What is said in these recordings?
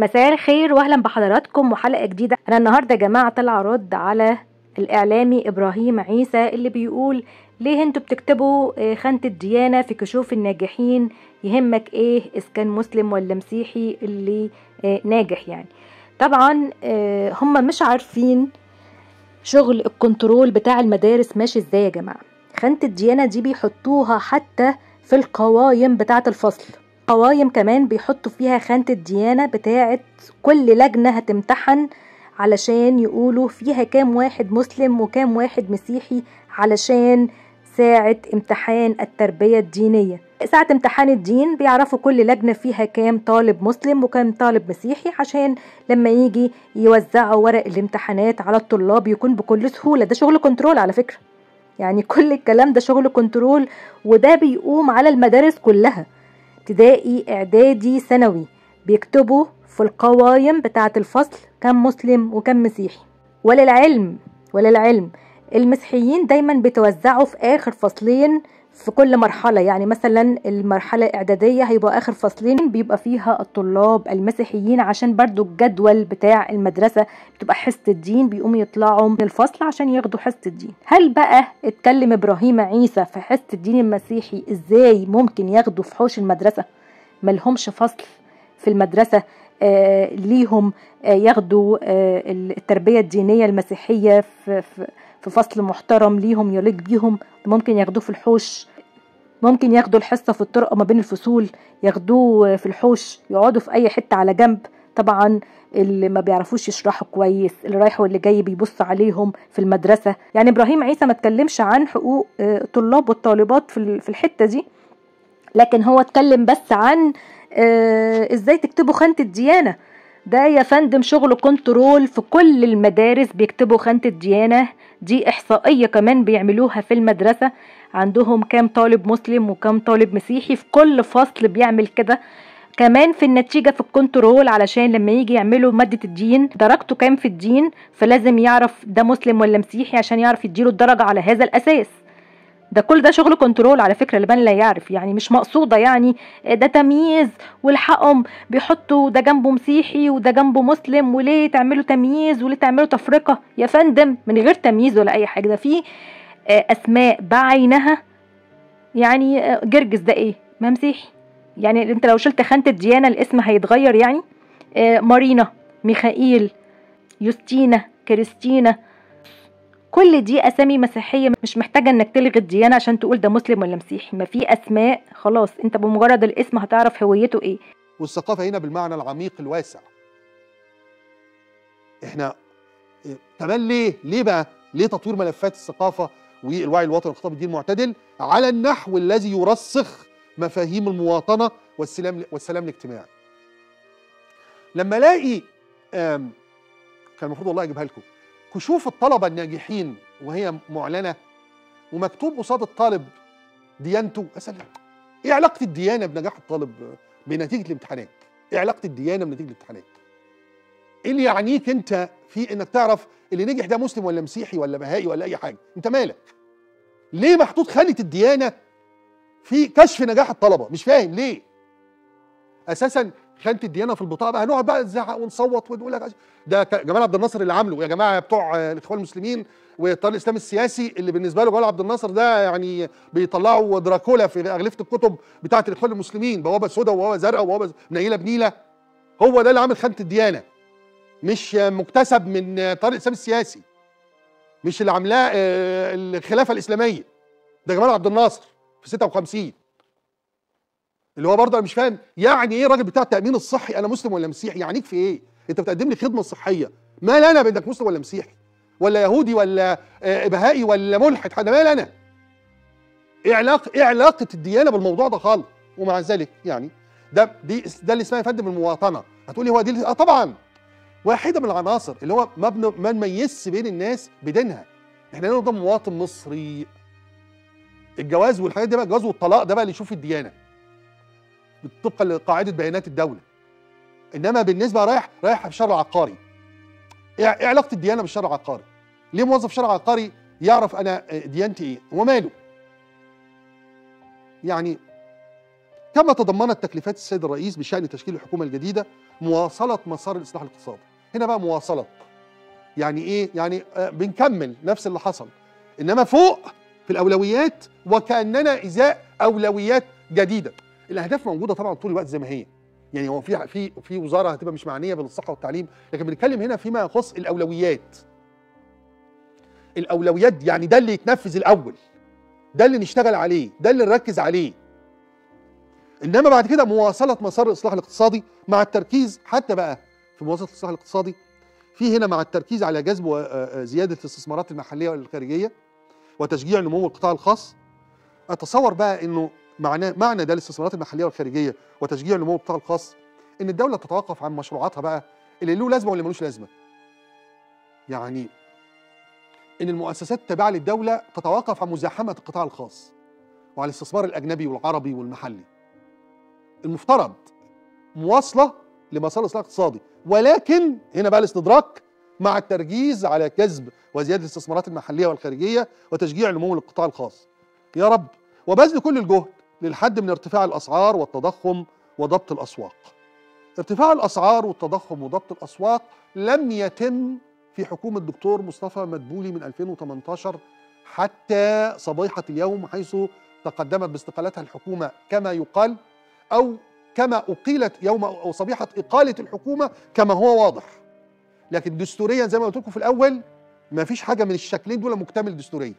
مساء الخير واهلا بحضراتكم وحلقه جديده انا النهارده يا جماعه طالعه رد على الاعلامي ابراهيم عيسى اللي بيقول ليه انتوا بتكتبوا آه، خانة الديانة في كشوف الناجحين يهمك ايه اذا كان مسلم ولا مسيحي اللي آه، ناجح يعني طبعا آه، هم مش عارفين شغل الكنترول بتاع المدارس ماشي ازاي يا جماعة خانة الديانة دي بيحطوها حتى في القوايم بتاعة الفصل قوايم كمان بيحطوا فيها خانة الديانة بتاعة كل لجنة هتمتحن علشان يقولوا فيها كام واحد مسلم وكام واحد مسيحي علشان ساعة امتحان التربية الدينية ساعة امتحان الدين بيعرفوا كل لجنة فيها كام طالب مسلم وكام طالب مسيحي عشان لما يجي يوزعوا ورق الامتحانات على الطلاب يكون بكل سهولة ده شغل كنترول على فكرة يعني كل الكلام ده شغل كنترول وده بيقوم على المدارس كلها ابتدائي اعدادي ثانوي بيكتبوا في القوايم بتاعة الفصل كم مسلم وكم مسيحي وللعلم وللعلم المسيحيين دايما بيتوزعوا في اخر فصلين في كل مرحلة يعني مثلا المرحلة الإعدادية هيبقى آخر فصلين بيبقى فيها الطلاب المسيحيين عشان برضو الجدول بتاع المدرسة بتبقى حصة الدين بيقوموا يطلعوا من الفصل عشان ياخدوا حصة الدين هل بقى اتكلم إبراهيم عيسى في حصة الدين المسيحي إزاي ممكن ياخدوا في حوش المدرسة ملهمش فصل في المدرسة آه ليهم آه ياخدوا آه التربية الدينية المسيحية في, في في فصل محترم ليهم يليق بيهم ممكن ياخدوه في الحوش ممكن ياخدوا الحصة في الطرقة ما بين الفصول ياخدوه في الحوش يقعدوا في أي حتة على جنب طبعا اللي ما بيعرفوش يشرحوا كويس اللي رايح واللي جاي بيبص عليهم في المدرسة يعني إبراهيم عيسى ما اتكلمش عن حقوق الطلاب والطالبات في الحتة دي لكن هو اتكلم بس عن ازاي تكتبوا خانة الديانة ده يا فندم شغل كنترول في كل المدارس بيكتبوا خانة الديانة دي إحصائية كمان بيعملوها في المدرسة عندهم كام طالب مسلم وكام طالب مسيحي في كل فصل بيعمل كده كمان في النتيجة في الكنترول علشان لما يجي يعملوا مادة الدين درجته كام في الدين فلازم يعرف ده مسلم ولا مسيحي عشان يعرف يديله الدرجة على هذا الأساس ده كل ده شغل كنترول على فكره لمن لا يعرف يعني مش مقصوده يعني ده تمييز والحقهم بيحطوا ده جنبه مسيحي وده جنبه مسلم وليه تعملوا تمييز وليه تعملوا تفرقه يا فندم من غير تمييز ولا اي حاجه ده في اسماء بعينها يعني جرجس ده ايه ما مسيحي يعني انت لو شلت خانه الديانه الاسم هيتغير يعني مارينا ميخائيل يوستينا كريستينا كل دي اسامي مسيحيه مش محتاجه انك تلغي الديانه عشان تقول ده مسلم ولا مسيحي ما في اسماء خلاص انت بمجرد الاسم هتعرف هويته ايه والثقافه هنا بالمعنى العميق الواسع احنا كمان ليه ليه بقى ليه تطوير ملفات الثقافه والوعي الوطني والخطاب الدين المعتدل على النحو الذي يرسخ مفاهيم المواطنه والسلام والسلام الاجتماعي لما الاقي كان المفروض والله اجيبها لكم كشوف الطلبة الناجحين وهي معلنة ومكتوب قصاد الطالب ديانته أسأل إيه علاقة الديانة بنجاح الطالب بنتيجة الامتحانات؟ إيه علاقة الديانة بنتيجة الامتحانات؟ إيه اللي يعنيك أنت في إنك تعرف اللي نجح ده مسلم ولا مسيحي ولا بهائي ولا أي حاجة؟ أنت مالك؟ ليه محطوط خانة الديانة في كشف نجاح الطلبة؟ مش فاهم ليه؟ أساسا خانه الديانه في البطاقه بقى هنقعد بقى نزعق ونصوت ونقول لك ده جمال عبد الناصر اللي عامله يا جماعه بتوع الاخوان المسلمين والتيار الاسلامي السياسي اللي بالنسبه له جمال عبد الناصر ده يعني بيطلعوا دراكولا في اغلفه الكتب بتاعه الاخوان المسلمين بوابه سوداء وبوابه زرقاء وبوابه منيله بنيله هو ده اللي عامل خانه الديانه مش مكتسب من التيار الاسلامي السياسي مش اللي عاملاه الخلافه الاسلاميه ده جمال عبد الناصر في 56 اللي هو برضه انا مش فاهم يعني ايه الراجل بتاع التامين الصحي انا مسلم ولا مسيحي يعنيك في ايه انت بتقدم لي خدمه صحيه مال انا بانك مسلم ولا مسيحي ولا يهودي ولا بهائي ولا ملحد حد مال انا ايه علاقه ايه علاقه الديانه بالموضوع ده خالص ومع ذلك يعني ده دي ده اللي اسمها يا فندم المواطنه هتقولي هو دي اه طبعا واحده من العناصر اللي هو ما ما نميزش بين الناس بدينها احنا هنا ده مواطن مصري الجواز والحاجات دي بقى الجواز والطلاق ده بقى اللي يشوف الديانه طبقا لقاعده بيانات الدوله انما بالنسبه رايح رايح في الشرع العقاري ايه علاقه الديانه بالشرع العقاري ليه موظف شرع عقاري يعرف انا ديانتي ايه وماله يعني كما تضمنت تكليفات السيد الرئيس بشان تشكيل الحكومه الجديده مواصله مسار الاصلاح الاقتصادي هنا بقى مواصله يعني ايه يعني آه بنكمل نفس اللي حصل انما فوق في الاولويات وكاننا ازاء اولويات جديده الاهداف موجوده طبعا طول الوقت زي ما هي يعني هو في في في وزاره هتبقى مش معنيه بالصحه والتعليم لكن بنتكلم هنا فيما يخص الاولويات الاولويات يعني ده اللي يتنفذ الاول ده اللي نشتغل عليه ده اللي نركز عليه انما بعد كده مواصله مسار الاصلاح الاقتصادي مع التركيز حتى بقى في مواصله الاصلاح الاقتصادي في هنا مع التركيز على جذب وزياده الاستثمارات المحليه والخارجيه وتشجيع نمو القطاع الخاص اتصور بقى انه معنى معنى ده الاستثمارات المحليه والخارجيه وتشجيع نمو القطاع الخاص ان الدوله تتوقف عن مشروعاتها بقى اللي له لازمه واللي ملوش لازمه يعني ان المؤسسات التابعه للدوله تتوقف عن مزاحمه القطاع الخاص وعن الاستثمار الاجنبي والعربي والمحلي المفترض مواصله لمسار الاصلاح الاقتصادي ولكن هنا بقى الاستدراك مع التركيز على جذب وزياده الاستثمارات المحليه والخارجيه وتشجيع نمو القطاع الخاص يا رب وبذل كل الجهد للحد من ارتفاع الاسعار والتضخم وضبط الاسواق ارتفاع الاسعار والتضخم وضبط الاسواق لم يتم في حكومه الدكتور مصطفى مدبولي من 2018 حتى صبيحه اليوم حيث تقدمت باستقالتها الحكومه كما يقال او كما اقيلت يوم او صبيحه اقاله الحكومه كما هو واضح لكن دستوريا زي ما قلت لكم في الاول ما فيش حاجه من الشكلين دول مكتمل دستوريا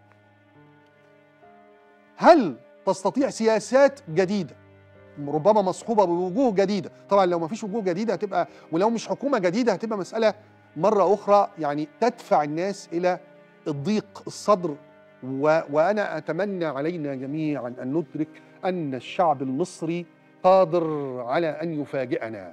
هل تستطيع سياسات جديده ربما مصحوبه بوجوه جديده طبعا لو ما فيش وجوه جديده هتبقى ولو مش حكومه جديده هتبقى مساله مره اخرى يعني تدفع الناس الى الضيق الصدر و... وانا اتمنى علينا جميعا ان ندرك ان الشعب المصري قادر على ان يفاجئنا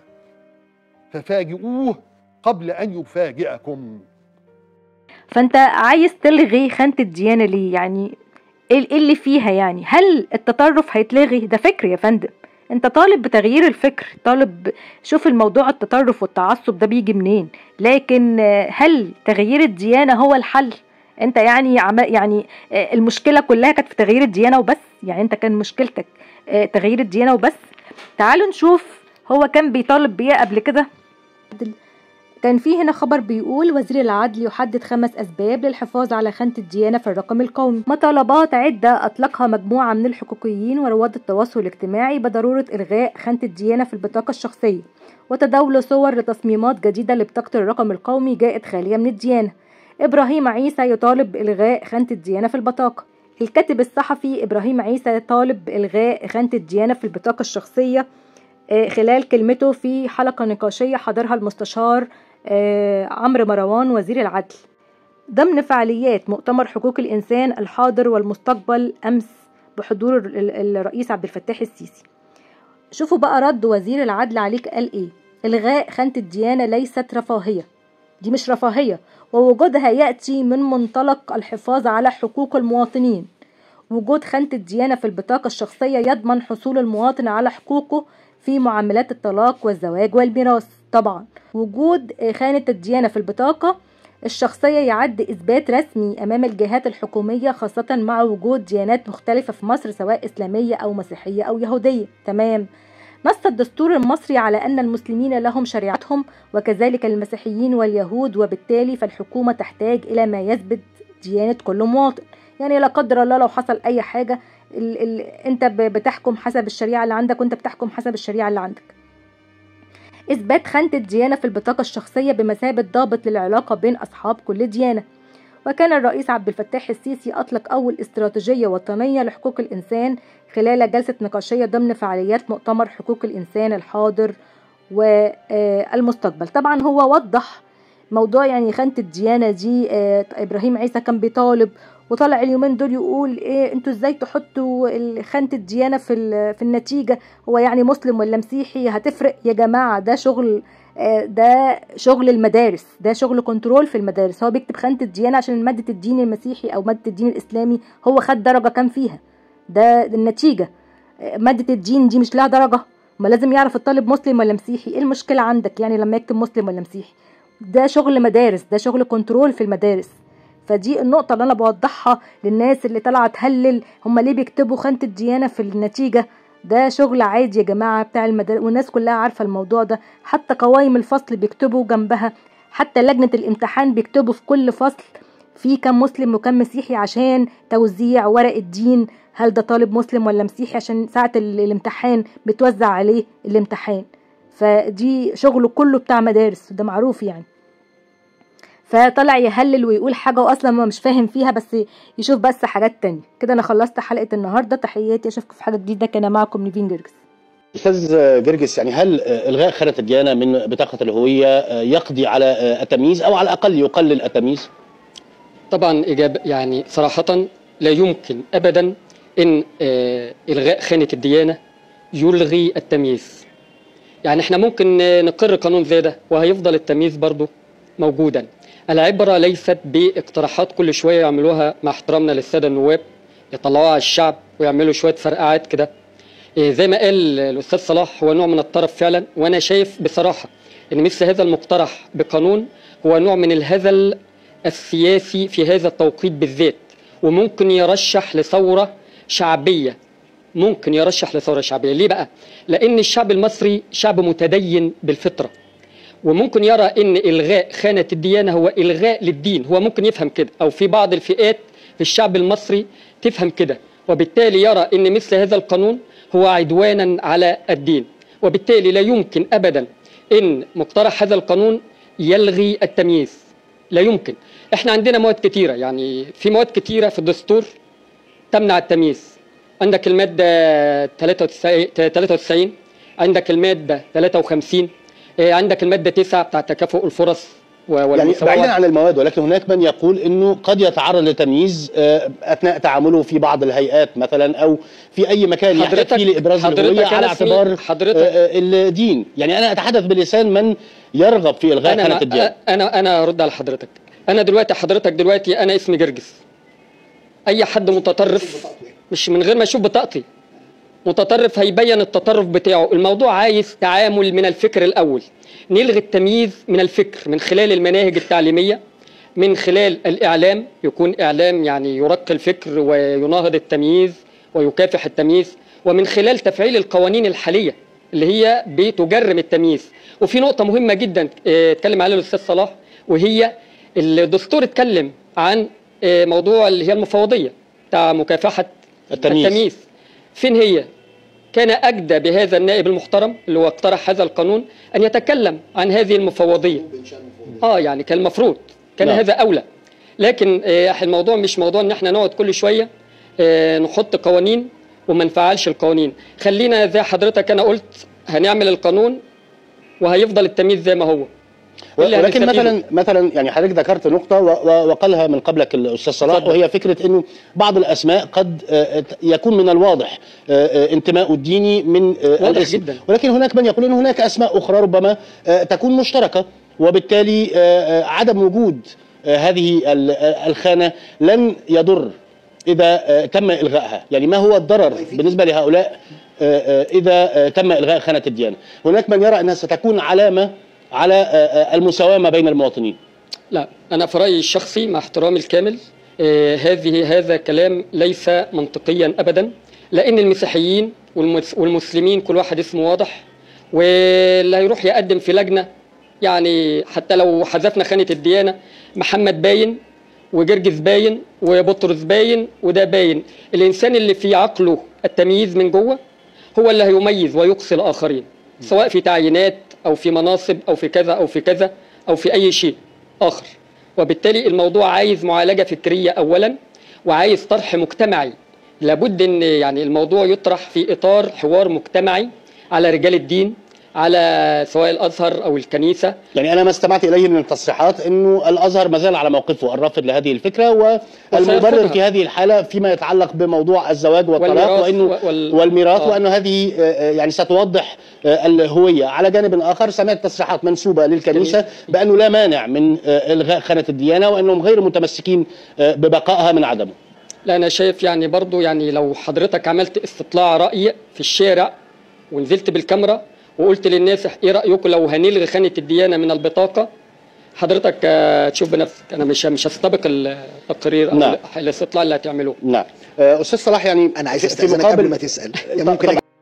ففاجئوه قبل ان يفاجئكم فانت عايز تلغي خانه الديانه ليه يعني ايه اللي فيها يعني هل التطرف هيتلغي ده فكر يا فندم انت طالب بتغيير الفكر طالب شوف الموضوع التطرف والتعصب ده بيجي منين لكن هل تغيير الديانه هو الحل انت يعني عم يعني المشكله كلها كانت في تغيير الديانه وبس يعني انت كان مشكلتك تغيير الديانه وبس تعالوا نشوف هو كان بيطالب بيه قبل كده كان في هنا خبر بيقول وزير العدل يحدد خمس أسباب للحفاظ على خانة الديانة في الرقم القومي مطالبات عدة أطلقها مجموعة من الحقوقيين ورواد التواصل الاجتماعي بضرورة إلغاء خانة الديانة في البطاقة الشخصية وتداول صور لتصميمات جديدة لبطاقة الرقم القومي جاءت خالية من الديانة إبراهيم عيسى يطالب بإلغاء خانة الديانة في البطاقة الكاتب الصحفي إبراهيم عيسى طالب بإلغاء خانة الديانة في البطاقة الشخصية خلال كلمته في حلقة نقاشية حضرها المستشار عمرو مروان وزير العدل ضمن فعاليات مؤتمر حقوق الإنسان الحاضر والمستقبل أمس بحضور الرئيس عبد الفتاح السيسي شوفوا بقى رد وزير العدل عليك قال إيه إلغاء خانة الديانة ليست رفاهية دي مش رفاهية ووجودها يأتي من منطلق الحفاظ على حقوق المواطنين وجود خانة الديانة في البطاقة الشخصية يضمن حصول المواطن على حقوقه في معاملات الطلاق والزواج والميراث طبعا وجود خانة الديانة في البطاقة الشخصية يعد إثبات رسمي أمام الجهات الحكومية خاصة مع وجود ديانات مختلفة في مصر سواء إسلامية أو مسيحية أو يهودية تمام نص الدستور المصري على أن المسلمين لهم شريعتهم وكذلك المسيحيين واليهود وبالتالي فالحكومة تحتاج إلى ما يثبت ديانة كل مواطن يعني لا قدر الله لو حصل أي حاجة ال ال انت بتحكم حسب الشريعة اللي عندك وانت بتحكم حسب الشريعة اللي عندك إثبات خانة الديانة في البطاقة الشخصية بمثابة ضابط للعلاقة بين أصحاب كل ديانة وكان الرئيس عبد الفتاح السيسي أطلق أول استراتيجية وطنية لحقوق الإنسان خلال جلسة نقاشية ضمن فعاليات مؤتمر حقوق الإنسان الحاضر والمستقبل طبعا هو وضح موضوع يعني خانة الديانة دي إبراهيم عيسى كان بيطالب وطلع اليومين دول يقول ايه انتوا ازاي تحطوا خانة الديانة في في النتيجة هو يعني مسلم ولا مسيحي هتفرق يا جماعة ده شغل ده شغل المدارس ده شغل كنترول في المدارس هو بيكتب خانة الديانة عشان مادة الدين المسيحي او مادة الدين الاسلامي هو خد درجة كام فيها ده النتيجة مادة الدين دي مش لها درجة ما لازم يعرف الطالب مسلم ولا مسيحي ايه المشكلة عندك يعني لما يكتب مسلم ولا مسيحي ده شغل مدارس ده شغل كنترول في المدارس فدي النقطة اللي أنا بوضحها للناس اللي طالعة تهلل هم ليه بيكتبوا خانة الديانة في النتيجة ده شغل عادي يا جماعة بتاع المدارس والناس كلها عارفة الموضوع ده حتى قوائم الفصل بيكتبوا جنبها حتى لجنة الامتحان بيكتبوا في كل فصل في كم مسلم وكم مسيحي عشان توزيع ورق الدين هل ده طالب مسلم ولا مسيحي عشان ساعة ال- الامتحان بتوزع عليه الامتحان فدي شغله كله بتاع مدارس ده معروف يعني فطلع يهلل ويقول حاجة وأصلا ما مش فاهم فيها بس يشوف بس حاجات تانية كده أنا خلصت حلقة النهاردة تحياتي أشوفكم في حاجة جديدة كان معكم نيفين جرجس استاذ جرجس يعني هل الغاء خانه الديانه من بطاقه الهويه يقضي على التمييز او على الاقل يقلل التمييز؟ طبعا إجابة يعني صراحة لا يمكن أبدا إن آه، إلغاء خانة الديانة يلغي التمييز يعني احنا ممكن آه، نقر قانون زي ده وهيفضل التمييز برضه موجودا العبرة ليست باقتراحات كل شوية يعملوها مع احترامنا للسادة النواب يطلعوها على الشعب ويعملوا شوية فرقعات كده إيه، زي ما قال الأستاذ صلاح هو نوع من الطرف فعلا وأنا شايف بصراحة إن مثل هذا المقترح بقانون هو نوع من الهزل السياسي في هذا التوقيت بالذات وممكن يرشح لثورة شعبية ممكن يرشح لثورة شعبية ليه بقى؟ لأن الشعب المصري شعب متدين بالفطرة وممكن يرى ان الغاء خانه الديانه هو الغاء للدين هو ممكن يفهم كده او في بعض الفئات في الشعب المصري تفهم كده وبالتالي يرى ان مثل هذا القانون هو عدوانا على الدين وبالتالي لا يمكن ابدا ان مقترح هذا القانون يلغي التمييز لا يمكن احنا عندنا مواد كتيره يعني في مواد كتيره في الدستور تمنع التمييز عندك الماده 93 93 عندك الماده 53 إيه، عندك الماده 9 بتاع تكافؤ الفرص و- يعني والمساواة. بعيدا عن المواد ولكن هناك من يقول انه قد يتعرض لتمييز آه، اثناء تعامله في بعض الهيئات مثلا او في اي مكان يحتاج حضرتك- فيه لابراز حضرتك الهويه على أنا اسمي- اعتبار حضرتك- آه، آه، الدين يعني انا اتحدث بلسان من يرغب في الغاء انا خانه ما- الديانه انا انا ارد على حضرتك انا دلوقتي حضرتك دلوقتي انا اسمي جرجس اي حد متطرف مش من غير ما يشوف بطاقتي متطرف هيبين التطرف بتاعه الموضوع عايز تعامل من الفكر الاول نلغي التمييز من الفكر من خلال المناهج التعليميه من خلال الاعلام يكون اعلام يعني يرقي الفكر ويناهض التمييز ويكافح التمييز ومن خلال تفعيل القوانين الحاليه اللي هي بتجرم التمييز وفي نقطه مهمه جدا آه، اتكلم عليها الاستاذ صلاح وهي الدستور اتكلم عن آه، موضوع اللي هي المفوضيه بتاع مكافحه التمييز. التمييز فين هي كان أجدى بهذا النائب المحترم اللي هو اقترح هذا القانون أن يتكلم عن هذه المفوضية آه يعني كان المفروض كان نعم. هذا أولى لكن آه الموضوع مش موضوع ان احنا نقعد كل شويه آه نحط قوانين وما نفعلش القوانين خلينا زي حضرتك انا قلت هنعمل القانون وهيفضل التمييز زي ما هو إيه اللي ولكن هنستفيده؟ مثلا مثلا يعني حضرتك ذكرت نقطه و- و- وقالها من قبلك الاستاذ صلاح اتفضل. وهي فكره انه بعض الاسماء قد آه، يكون من الواضح آه، آه، انتماء الديني من آه، واضح الاسم جدا. ولكن هناك من يقول ان هناك اسماء اخرى ربما آه، تكون مشتركه وبالتالي آه، آه، عدم وجود آه، هذه ال- آه، الخانه لن يضر اذا آه، تم الغائها يعني ما هو الضرر بالنسبه لهؤلاء آه، آه، اذا آه، تم الغاء خانه الديانه هناك من يرى انها ستكون علامه على آه، آه، المساواه ما بين المواطنين لا انا في رايي الشخصي مع احترامي الكامل آه، هذه هذا كلام ليس منطقيا ابدا لان المسيحيين والمس- والمسلمين كل واحد اسمه واضح واللي هيروح يقدم في لجنه يعني حتى لو حذفنا خانه الديانه محمد باين وجرجس باين وبطرس باين وده باين الانسان اللي في عقله التمييز من جوه هو اللي هيميز ويقصي الاخرين سواء في تعيينات او في مناصب او في كذا او في كذا او في اي شيء اخر وبالتالي الموضوع عايز معالجه فكريه اولا وعايز طرح مجتمعي لابد ان يعني الموضوع يطرح في اطار حوار مجتمعي على رجال الدين على سواء الازهر او الكنيسه يعني انا ما استمعت اليه من التصريحات انه الازهر ما زال على موقفه الرافض لهذه الفكره والمبرر وسيرفضها. في هذه الحاله فيما يتعلق بموضوع الزواج والطلاق والميراث وانه وال- والميراث آه. وانه هذه آه، آه، يعني ستوضح آه، الهويه على جانب اخر سمعت تصريحات منسوبه للكنيسه بانه لا مانع من آه، الغاء خانه الديانه وانهم غير متمسكين آه، ببقائها من عدمه لا انا شايف يعني برضو يعني لو حضرتك عملت استطلاع راي في الشارع ونزلت بالكاميرا وقلت للناس ايه رايكم لو هنلغي خانه الديانه من البطاقه حضرتك آه، تشوف بنفسك انا مش مش هستبق التقرير او نعم. الاستطلاع اللي هتعملوه نعم آه، استاذ صلاح يعني انا عايز في- في استاذنك مقابل- قبل ما تسال يعني ممكن طبعاً.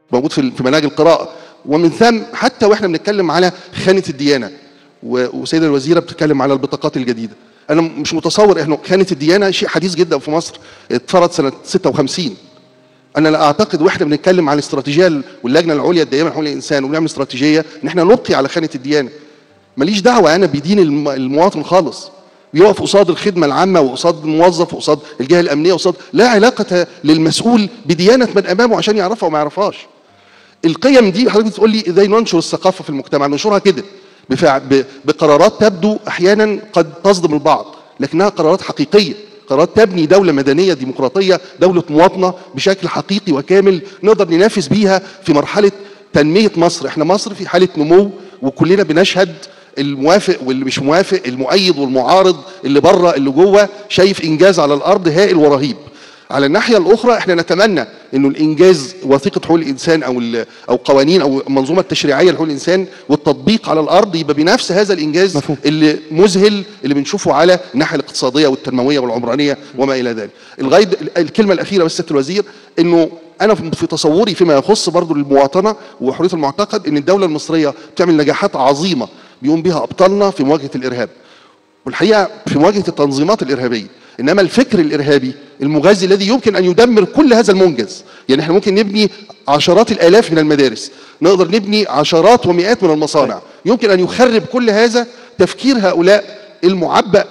موجود في في مناهج القراءه ومن ثم حتى واحنا بنتكلم على خانه الديانه و- وسيده الوزيره بتتكلم على البطاقات الجديده انا مش متصور انه خانه الديانه شيء حديث جدا في مصر اتفرض سنه 56 انا لا اعتقد واحنا بنتكلم على الاستراتيجيه واللجنه العليا الدائمه لحقوق الانسان وبنعمل استراتيجيه ان احنا نبقي على خانه الديانه ماليش دعوه انا بدين الم- المواطن خالص بيقف قصاد الخدمه العامه وقصاد الموظف وقصاد الجهه الامنيه وقصاد لا علاقه للمسؤول بديانه من امامه عشان يعرفها وما يعرفهاش القيم دي حضرتك بتقول لي ازاي ننشر الثقافه في المجتمع ننشرها كده بفع... ب... بقرارات تبدو احيانا قد تصدم البعض لكنها قرارات حقيقيه قرارات تبني دولة مدنية ديمقراطية دولة مواطنة بشكل حقيقي وكامل نقدر ننافس بيها في مرحلة تنمية مصر احنا مصر في حالة نمو وكلنا بنشهد الموافق واللي مش موافق المؤيد والمعارض اللي بره اللي جوه شايف انجاز على الارض هائل ورهيب على الناحيه الاخرى احنا نتمنى انه الانجاز وثيقه حقوق الانسان او ال- او قوانين او المنظومه التشريعيه لحقوق الانسان والتطبيق على الارض يبقى بنفس هذا الانجاز مفهوم. اللي مذهل اللي بنشوفه على الناحيه الاقتصاديه والتنمويه والعمرانيه وما الى ذلك. الغايه الكلمه الاخيره بس سياده الوزير انه انا في تصوري فيما يخص برضو المواطنه وحريه المعتقد ان الدوله المصريه بتعمل نجاحات عظيمه بيقوم بها ابطالنا في مواجهه الارهاب. والحقيقه في مواجهه التنظيمات الارهابيه انما الفكر الارهابي المغذي الذي يمكن ان يدمر كل هذا المنجز يعني احنا ممكن نبني عشرات الالاف من المدارس نقدر نبني عشرات ومئات من المصانع يمكن ان يخرب كل هذا تفكير هؤلاء المعبأ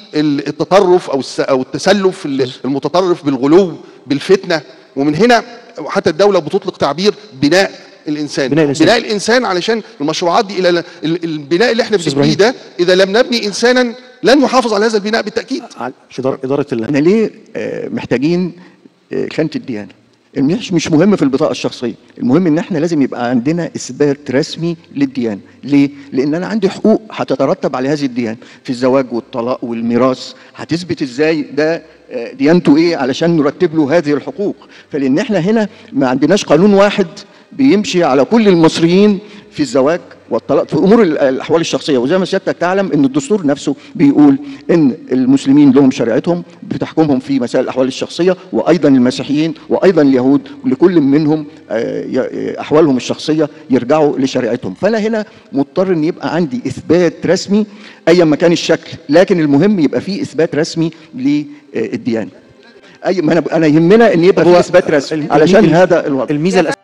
بالتطرف او الس- او التسلف المتطرف بالغلو بالفتنه ومن هنا حتى الدوله بتطلق تعبير بناء الانسان بناء الإنسان. بناء الانسان علشان المشروعات دي الى ال- البناء اللي احنا أستاذ بنبنيه إبراهيم. ده اذا لم نبني انسانا لن يحافظ على هذا البناء بالتاكيد على- إدارة إدارة ال- احنا ليه آه، محتاجين آه، خانه الديانه مش مش مهم في البطاقه الشخصيه المهم ان احنا لازم يبقى عندنا اثبات رسمي للديانه ليه لان انا عندي حقوق هتترتب على هذه الديانه في الزواج والطلاق والميراث هتثبت ازاي ده آه، ديانته ايه علشان نرتب له هذه الحقوق فلان احنا هنا ما عندناش قانون واحد بيمشي على كل المصريين في الزواج والطلاق في امور ال- الاحوال الشخصيه وزي ما سيادتك تعلم ان الدستور نفسه بيقول ان المسلمين لهم شريعتهم بتحكمهم في مسائل الاحوال الشخصيه وايضا المسيحيين وايضا اليهود لكل منهم آه، ي- احوالهم الشخصيه يرجعوا لشريعتهم فانا هنا مضطر ان يبقى عندي اثبات رسمي ايا ما كان الشكل لكن المهم يبقى فيه اثبات رسمي للديانه اي ما انا انا يهمنا ان يبقى هو فيه اثبات رسمي ال- علشان ال- هذا الوضع الميزة الأساسية